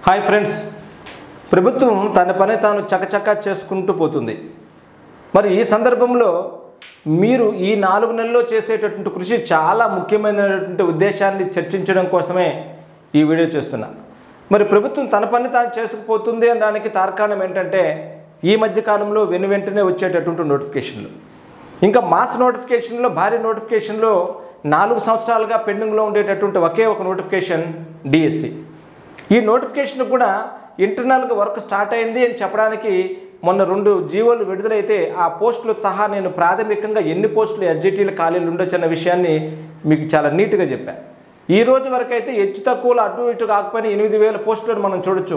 hi friends ప్రభుత్వం తన పని తాను చకచకా చేసుకుంటూ పోతుంది మరి ఈ సందర్భంలో మీరు ఈ నాలుగు నెలల్లో చేసేటటువంటి కృషి చాలా ముఖ్యమైనటువంటి ఉద్దేశాన్ని చర్చించడం కోసమే ఈ వీడియో చేస్తున్నా మరి ప్రభుత్వం తన పని తాను చేసుకుపోతుంది అనడానికి తార్కాణం ఏంటంటే ఈ మధ్య కాలంలో వెను వెంటనే వచ్చేటటువంటి నోటిఫికేషన్లు ఇంకా మాస్ నోటిఫికేషన్లో భారీ నోటిఫికేషన్లో నాలుగు సంవత్సరాలుగా పెండింగ్లో ఉండేటటువంటి ఒకే ఒక నోటిఫికేషన్ డిఎస్సి ఈ నోటిఫికేషన్ కూడా ఇంటర్నల్గా వర్క్ స్టార్ట్ అయింది అని చెప్పడానికి మొన్న రెండు జీవోలు విడుదలైతే ఆ పోస్టులు సహా నేను ప్రాథమికంగా ఎన్ని పోస్టులు ఎస్జిటీలు ఖాళీలు ఉండొచ్చు అన్న విషయాన్ని మీకు చాలా నీట్గా చెప్పాను ఈ రోజు వరకు అయితే హెచ్చు తక్కువలు అటు ఇటు కాకపోయినా ఎనిమిది వేల పోస్టులను మనం చూడొచ్చు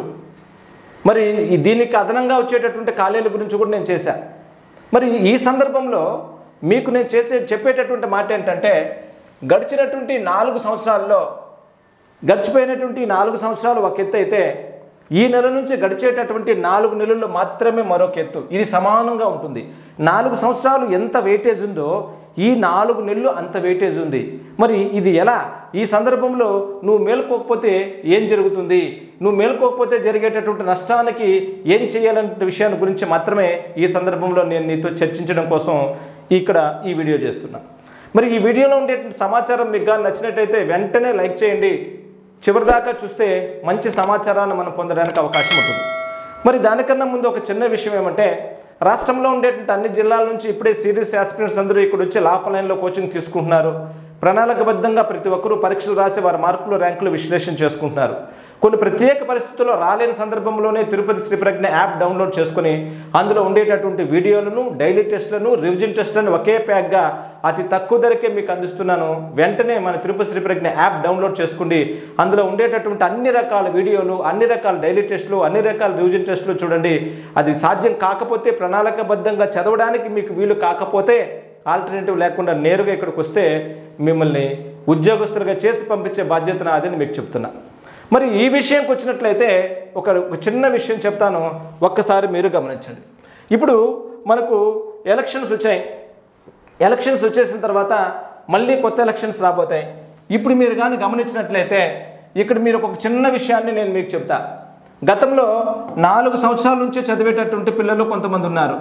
మరి ఈ దీనికి అదనంగా వచ్చేటటువంటి ఖాళీల గురించి కూడా నేను చేశా మరి ఈ సందర్భంలో మీకు నేను చేసే చెప్పేటటువంటి మాట ఏంటంటే గడిచినటువంటి నాలుగు సంవత్సరాల్లో గడిచిపోయినటువంటి ఈ నాలుగు సంవత్సరాలు ఒక ఎత్తు అయితే ఈ నెల నుంచి గడిచేటటువంటి నాలుగు నెలల్లో మాత్రమే మరొక ఎత్తు ఇది సమానంగా ఉంటుంది నాలుగు సంవత్సరాలు ఎంత వెయిటేజ్ ఉందో ఈ నాలుగు నెలలు అంత వెయిటేజ్ ఉంది మరి ఇది ఎలా ఈ సందర్భంలో నువ్వు మేల్కోకపోతే ఏం జరుగుతుంది నువ్వు మేల్కోకపోతే జరిగేటటువంటి నష్టానికి ఏం చేయాలనే విషయాన్ని గురించి మాత్రమే ఈ సందర్భంలో నేను నీతో చర్చించడం కోసం ఇక్కడ ఈ వీడియో చేస్తున్నా మరి ఈ వీడియోలో ఉండేటువంటి సమాచారం మీకు కానీ నచ్చినట్టయితే వెంటనే లైక్ చేయండి చివరిదాకా చూస్తే మంచి సమాచారాన్ని మనం పొందడానికి అవకాశం ఉంటుంది మరి దానికన్నా ముందు ఒక చిన్న విషయం ఏమంటే రాష్ట్రంలో ఉండేటువంటి అన్ని జిల్లాల నుంచి ఇప్పుడే సీరియస్ ఆస్పిరెంట్స్ అందరూ ఇక్కడ వచ్చి లాఫ్ లైన్లో కోచింగ్ తీసుకుంటున్నారు ప్రణాళికబద్ధంగా ప్రతి ఒక్కరూ పరీక్షలు రాసి వారి మార్కులు ర్యాంకులు విశ్లేషణ చేసుకుంటున్నారు కొన్ని ప్రత్యేక పరిస్థితుల్లో రాలేని సందర్భంలోనే తిరుపతి శ్రీ ప్రజ్ఞ యాప్ డౌన్లోడ్ చేసుకుని అందులో ఉండేటటువంటి వీడియోలను డైలీ టెస్ట్లను రివిజన్ టెస్ట్లను ఒకే ప్యాక్గా అతి తక్కువ ధరకే మీకు అందిస్తున్నాను వెంటనే మన తిరుపతి శ్రీ ప్రజ్ఞ యాప్ డౌన్లోడ్ చేసుకోండి అందులో ఉండేటటువంటి అన్ని రకాల వీడియోలు అన్ని రకాల డైలీ టెస్టులు అన్ని రకాల రివిజన్ టెస్టులు చూడండి అది సాధ్యం కాకపోతే ప్రణాళికబద్ధంగా చదవడానికి మీకు వీలు కాకపోతే ఆల్టర్నేటివ్ లేకుండా నేరుగా ఇక్కడికి వస్తే మిమ్మల్ని ఉద్యోగస్తులుగా చేసి పంపించే బాధ్యత నాదని మీకు చెప్తున్నా మరి ఈ విషయంకి వచ్చినట్లయితే ఒక ఒక చిన్న విషయం చెప్తాను ఒక్కసారి మీరు గమనించండి ఇప్పుడు మనకు ఎలక్షన్స్ వచ్చాయి ఎలక్షన్స్ వచ్చేసిన తర్వాత మళ్ళీ కొత్త ఎలక్షన్స్ రాబోతాయి ఇప్పుడు మీరు కానీ గమనించినట్లయితే ఇక్కడ మీరు ఒక చిన్న విషయాన్ని నేను మీకు చెప్తా గతంలో నాలుగు సంవత్సరాల నుంచి చదివేటటువంటి పిల్లలు కొంతమంది ఉన్నారు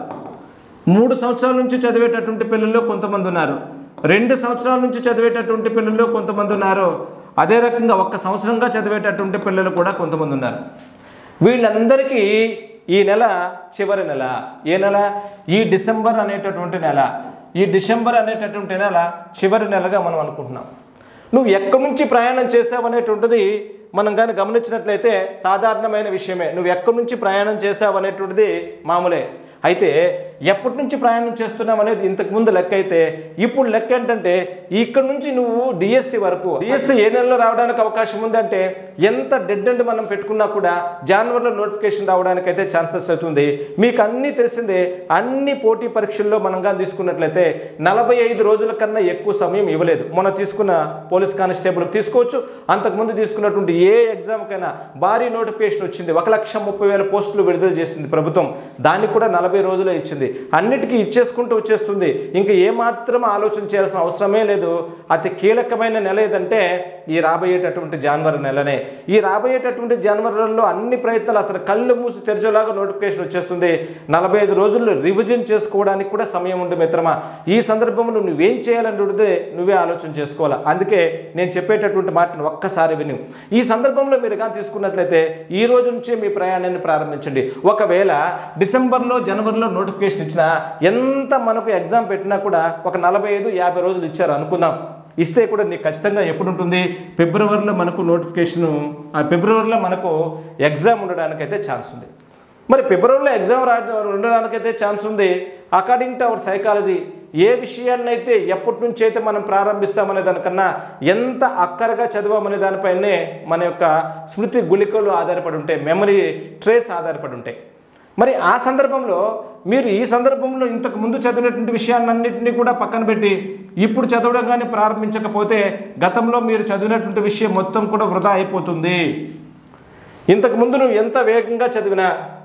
మూడు సంవత్సరాల నుంచి చదివేటటువంటి పిల్లలు కొంతమంది ఉన్నారు రెండు సంవత్సరాల నుంచి చదివేటటువంటి పిల్లలు కొంతమంది ఉన్నారు అదే రకంగా ఒక్క సంవత్సరంగా చదివేటటువంటి పిల్లలు కూడా కొంతమంది ఉన్నారు వీళ్ళందరికీ ఈ నెల చివరి నెల ఏ నెల ఈ డిసెంబర్ అనేటటువంటి నెల ఈ డిసెంబర్ అనేటటువంటి నెల చివరి నెలగా మనం అనుకుంటున్నాం నువ్వు ఎక్కడి నుంచి ప్రయాణం చేసావు అనేటువంటిది మనం కానీ గమనించినట్లయితే సాధారణమైన విషయమే నువ్వు ఎక్కడి నుంచి ప్రయాణం చేసావు అనేటువంటిది మామూలే అయితే ఎప్పటి నుంచి ప్రయాణం చేస్తున్నావు అనేది ఇంతకు ముందు లెక్క అయితే ఇప్పుడు లెక్క ఏంటంటే ఇక్కడ నుంచి నువ్వు డిఎస్సి వరకు డిఎస్సి ఏ నెలలో రావడానికి అవకాశం ఉందంటే ఎంత డెడ్ అండ్ మనం పెట్టుకున్నా కూడా జనవరిలో నోటిఫికేషన్ రావడానికి అయితే ఛాన్సెస్ అవుతుంది మీకు అన్నీ తెలిసిందే అన్ని పోటీ పరీక్షల్లో మనం కానీ తీసుకున్నట్లయితే నలభై ఐదు రోజుల కన్నా ఎక్కువ సమయం ఇవ్వలేదు మొన్న తీసుకున్న పోలీస్ కానిస్టేబుల్ తీసుకోవచ్చు అంతకుముందు తీసుకున్నటువంటి ఏ ఎగ్జామ్కైనా భారీ నోటిఫికేషన్ వచ్చింది ఒక లక్ష ముప్పై వేల పోస్టులు విడుదల చేసింది ప్రభుత్వం దానికి కూడా నలభై రోజులే ఇచ్చింది అన్నిటికీ ఇచ్చేసుకుంటూ వచ్చేస్తుంది ఇంకా ఏమాత్రం ఆలోచన చేయాల్సిన అవసరమే లేదు అతి కీలకమైన నెల ఏదంటే ఈ రాబోయేటటువంటి జనవరి నెలనే ఈ రాబోయేటటువంటి జనవరిలో అన్ని ప్రయత్నాలు అసలు కళ్ళు మూసి తెరిచేలాగా నోటిఫికేషన్ వచ్చేస్తుంది నలభై ఐదు రోజుల్లో రివిజన్ చేసుకోవడానికి కూడా సమయం ఉంది మిత్రమా ఈ సందర్భంలో నువ్వేం చేయాలనుకుంటే నువ్వే ఆలోచన చేసుకోవాలి అందుకే నేను చెప్పేటటువంటి మాటను ఒక్కసారి విని ఈ సందర్భంలో మీరు కానీ తీసుకున్నట్లయితే ఈ రోజు నుంచే మీ ప్రయాణాన్ని ప్రారంభించండి ఒకవేళ డిసెంబర్లో జనవరిలో నోటిఫికేషన్ ఇచ్చినా ఎంత మనకు ఎగ్జామ్ పెట్టినా కూడా ఒక నలభై ఐదు యాభై రోజులు ఇచ్చారు అనుకుందాం ఇస్తే కూడా నీకు ఖచ్చితంగా ఎప్పుడు ఉంటుంది ఫిబ్రవరిలో మనకు నోటిఫికేషన్ ఫిబ్రవరిలో మనకు ఎగ్జామ్ ఉండడానికైతే ఛాన్స్ ఉంది మరి ఫిబ్రవరిలో ఎగ్జామ్ రా ఉండడానికైతే ఛాన్స్ ఉంది అకార్డింగ్ టు అవర్ సైకాలజీ ఏ విషయాన్నైతే ఎప్పటి నుంచి అయితే మనం ప్రారంభిస్తామనే దానికన్నా ఎంత అక్కరగా చదివామనే దానిపైనే మన యొక్క స్మృతి గుళికలు ఆధారపడి ఉంటాయి మెమరీ ట్రేస్ ఆధారపడి ఉంటాయి మరి ఆ సందర్భంలో మీరు ఈ సందర్భంలో ఇంతకు ముందు చదివినటువంటి విషయాలన్నింటినీ కూడా పక్కన పెట్టి ఇప్పుడు చదవడం కానీ ప్రారంభించకపోతే గతంలో మీరు చదివినటువంటి విషయం మొత్తం కూడా వృధా అయిపోతుంది ఇంతకు ముందు నువ్వు ఎంత వేగంగా చదివినా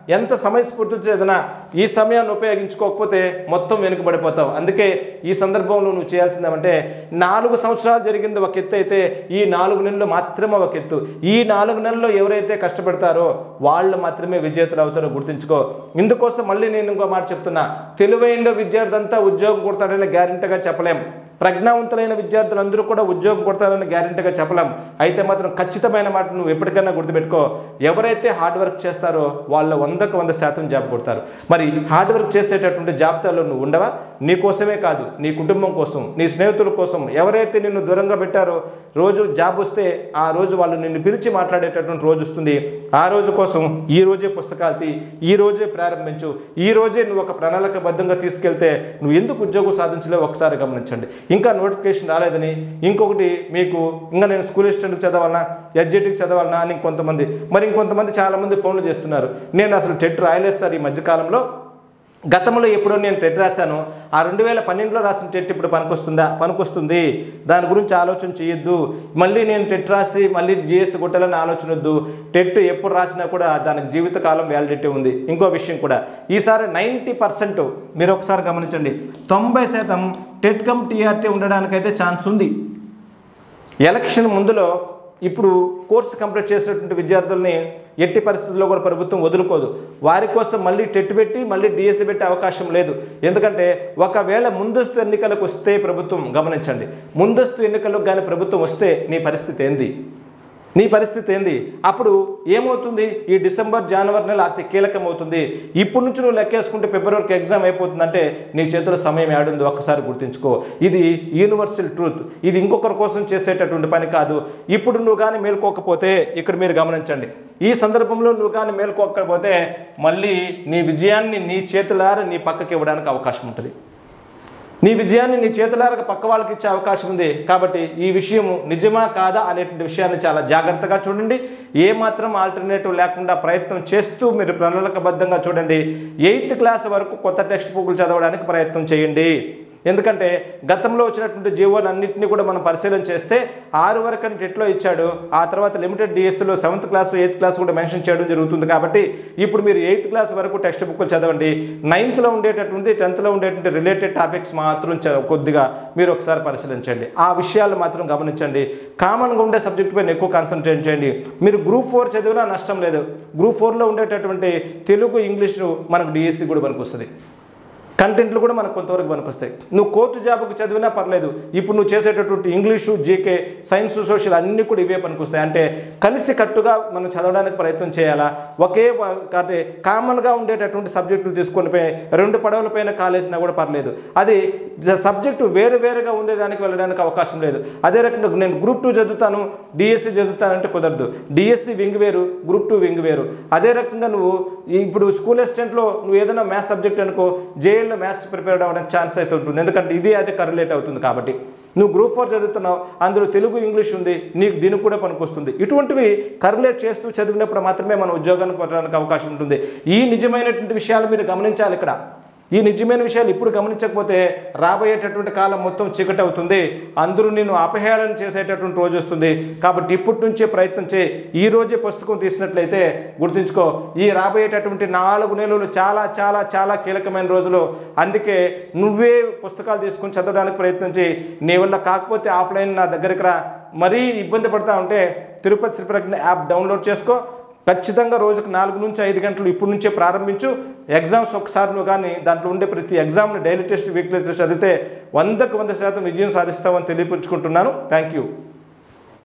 ఎంత సమయస్ఫూర్తితో ఏదైనా ఈ సమయాన్ని ఉపయోగించుకోకపోతే మొత్తం వెనుకబడిపోతావు అందుకే ఈ సందర్భంలో నువ్వు చేయాల్సిందేమంటే నాలుగు సంవత్సరాలు జరిగింది ఒక ఎత్తు అయితే ఈ నాలుగు నెలలు మాత్రమే ఒక ఎత్తు ఈ నాలుగు నెలల్లో ఎవరైతే కష్టపడతారో వాళ్ళు మాత్రమే విజేతలు అవుతారో గుర్తుంచుకో ఇందుకోసం మళ్ళీ నేను ఇంకో మాట చెప్తున్నా తెలివైన విద్యార్థి అంతా ఉద్యోగం కొడతాడని గ్యారెంటీగా చెప్పలేం ప్రజ్ఞావంతులైన విద్యార్థులందరూ కూడా ఉద్యోగం కొడతారని గ్యారెంటీగా చెప్పలేం అయితే మాత్రం ఖచ్చితమైన మాట నువ్వు ఎప్పటికైనా గుర్తుపెట్టుకో ఎవరైతే హార్డ్ వర్క్ చేస్తారో వాళ్ళ వందకు వంద శాతం జాబ్ కొడతారు మరి హార్డ్ వర్క్ చేసేటటువంటి జాబితాలో నువ్వు ఉండవా నీ కోసమే కాదు నీ కుటుంబం కోసం నీ స్నేహితుల కోసం ఎవరైతే నిన్ను దూరంగా పెట్టారో రోజు జాబ్ వస్తే ఆ రోజు వాళ్ళు నిన్ను పిలిచి మాట్లాడేటటువంటి రోజు వస్తుంది ఆ రోజు కోసం ఈ రోజే పుస్తకాలు తీ ఈ రోజే ప్రారంభించు ఈ రోజే నువ్వు ఒక ప్రణాళికబద్ధంగా తీసుకెళ్తే నువ్వు ఎందుకు ఉద్యోగం సాధించలేవు ఒకసారి గమనించండి ఇంకా నోటిఫికేషన్ రాలేదని ఇంకొకటి మీకు ఇంకా నేను స్కూల్ అసిస్టెంట్కి చదవాలన్నా ఎడ్జెట్కి చదవాలన్నా అని ఇంకొంతమంది మరి ఇంకొంతమంది చాలామంది ఫోన్లు చేస్తున్నారు నేను అసలు టెట్ రాయలేస్తారు ఈ మధ్యకాలంలో గతంలో ఎప్పుడో నేను టెట్ రాశాను ఆ రెండు వేల పన్నెండులో రాసిన టెట్ ఇప్పుడు పనికొస్తుందా పనికొస్తుంది దాని గురించి ఆలోచన చేయొద్దు మళ్ళీ నేను టెట్ రాసి మళ్ళీ జిఎస్ కొట్టాలని ఆలోచన వద్దు టెట్ ఎప్పుడు రాసినా కూడా దానికి జీవితకాలం వ్యాలిడిటీ ఉంది ఇంకో విషయం కూడా ఈసారి నైంటీ పర్సెంట్ మీరు ఒకసారి గమనించండి తొంభై శాతం టెట్ కమ్ టీఆర్టీ ఉండడానికైతే ఛాన్స్ ఉంది ఎలక్షన్ ముందులో ఇప్పుడు కోర్సు కంప్లీట్ చేసినటువంటి విద్యార్థుల్ని ఎట్టి పరిస్థితుల్లో కూడా ప్రభుత్వం వదులుకోదు వారి కోసం మళ్ళీ టెట్ పెట్టి మళ్ళీ డిఎస్సి పెట్టే అవకాశం లేదు ఎందుకంటే ఒకవేళ ముందస్తు ఎన్నికలకు వస్తే ప్రభుత్వం గమనించండి ముందస్తు ఎన్నికలకు కానీ ప్రభుత్వం వస్తే నీ పరిస్థితి ఏంది నీ పరిస్థితి ఏంది అప్పుడు ఏమవుతుంది ఈ డిసెంబర్ జనవరి నెల అతి కీలకం అవుతుంది ఇప్పటి నుంచి నువ్వు లెక్కేసుకుంటే ఫిబ్రవరికి ఎగ్జామ్ అయిపోతుందంటే నీ చేతిలో సమయం ఏడుంది ఒక్కసారి గుర్తుంచుకో ఇది యూనివర్సల్ ట్రూత్ ఇది ఇంకొకరి కోసం చేసేటటువంటి పని కాదు ఇప్పుడు నువ్వు కానీ మేల్కోకపోతే ఇక్కడ మీరు గమనించండి ఈ సందర్భంలో నువ్వు కానీ మేల్కోకపోతే మళ్ళీ నీ విజయాన్ని నీ చేతులారా నీ పక్కకి ఇవ్వడానికి అవకాశం ఉంటుంది నీ విజయాన్ని నీ చేతులారకు పక్క వాళ్ళకి ఇచ్చే అవకాశం ఉంది కాబట్టి ఈ విషయము నిజమా కాదా అనేటువంటి విషయాన్ని చాలా జాగ్రత్తగా చూడండి ఏ మాత్రం ఆల్టర్నేటివ్ లేకుండా ప్రయత్నం చేస్తూ మీరు ప్రణాళికబద్ధంగా చూడండి ఎయిత్ క్లాస్ వరకు కొత్త టెక్స్ట్ బుక్లు చదవడానికి ప్రయత్నం చేయండి ఎందుకంటే గతంలో వచ్చినటువంటి జీవోలు అన్నింటినీ కూడా మనం పరిశీలన చేస్తే ఆరు వరకు అని టెట్లో ఇచ్చాడు ఆ తర్వాత లిమిటెడ్ డిఎస్లో సెవెంత్ క్లాస్ ఎయిత్ క్లాస్ కూడా మెన్షన్ చేయడం జరుగుతుంది కాబట్టి ఇప్పుడు మీరు ఎయిత్ క్లాస్ వరకు టెక్స్ట్ బుక్లు చదవండి నైన్త్లో ఉండేటటువంటి టెన్త్లో ఉండేటువంటి రిలేటెడ్ టాపిక్స్ మాత్రం చ- కొద్దిగా మీరు ఒకసారి పరిశీలించండి ఆ విషయాలు మాత్రం గమనించండి కామన్గా ఉండే సబ్జెక్ట్ పైన ఎక్కువ కాన్సన్ట్రేట్ చేయండి మీరు గ్రూప్ ఫోర్ చదివినా నష్టం లేదు గ్రూప్ ఫోర్లో ఉండేటటువంటి తెలుగు ఇంగ్లీషు మనకు డిఎస్సి కూడా మనకు వస్తుంది కంటెంట్లు కూడా మనకు కొంతవరకు పనికొస్తాయి నువ్వు కోర్టు జాబ్కి చదివినా పర్లేదు ఇప్పుడు నువ్వు చేసేటటువంటి ఇంగ్లీషు జీకే సైన్స్ సోషల్ అన్నీ కూడా ఇవే పనికొస్తాయి అంటే కలిసి కట్టుగా మనం చదవడానికి ప్రయత్నం చేయాలా ఒకే వ- అంటే కామన్గా ఉండేటటువంటి సబ్జెక్టులు తీసుకొని పోయి రెండు పడవల పైన కాలేసినా కూడా పర్లేదు అది జ- సబ్జెక్టు వేరు వేరుగా ఉండేదానికి వెళ్ళడానికి అవకాశం లేదు అదే రకంగా నేను గ్రూప్ టూ చదువుతాను డిఎస్సి చదువుతానంటే కుదరదు డిఎస్సి వింగ్ వేరు గ్రూప్ టూ వింగ్ వేరు అదే రకంగా నువ్వు ఈ- ఇప్పుడు స్కూల్ అసిస్టెంట్లో నువ్వు ఏదైనా మ్యాథ్స్ సబ్జెక్ట్ అనుకో జేఎల్లో మ్యాథ్స్ ప్రిపేర్ అవ్వడానికి ఛాన్స్ అయితే ఉంటుంది ఎందుకంటే ఇది అది కరిలేట్ అవుతుంది కాబట్టి నువ్వు గ్రూప్ ఫోర్ చదువుతున్నావు అందులో తెలుగు ఇంగ్లీష్ ఉంది నీకు దీనికి కూడా పనికొస్తుంది ఇటువంటివి కరిలేట్ చేస్తూ చదివినప్పుడు మాత్రమే మన ఉద్యోగానికి పొందడానికి అవకాశం ఉంటుంది ఈ నిజమైనటువంటి విషయాలు మీరు గమనించాలి ఇక్కడ ఈ నిజమైన విషయాలు ఇప్పుడు గమనించకపోతే రాబోయేటటువంటి కాలం మొత్తం చీకటి అవుతుంది అందరూ నేను అపహేళన చేసేటటువంటి రోజు వస్తుంది కాబట్టి ఇప్పటి నుంచే ప్రయత్నం చేయి ఈ రోజే పుస్తకం తీసినట్లయితే గుర్తుంచుకో ఈ రాబోయేటటువంటి నాలుగు నెలలు చాలా చాలా చాలా కీలకమైన రోజులు అందుకే నువ్వే పుస్తకాలు తీసుకొని చదవడానికి ప్రయత్నం చేయి నీ వల్ల కాకపోతే ఆఫ్లైన్ నా దగ్గరికి రా మరీ ఇబ్బంది పడతా ఉంటే తిరుపతి శ్రీప్రజ్ఞ యాప్ డౌన్లోడ్ చేసుకో ఖచ్చితంగా రోజుకు నాలుగు నుంచి ఐదు గంటలు ఇప్పటి నుంచే ప్రారంభించు ఎగ్జామ్స్ ఒకసారి నువ్వు కానీ దాంట్లో ఉండే ప్రతి ఎగ్జామ్ని డైలీ టెస్ట్ వీక్లీ టెస్ట్ చదివితే వందకు వంద శాతం విజయం సాధిస్తామని తెలియపరుచుకుంటున్నాను థ్యాంక్ యూ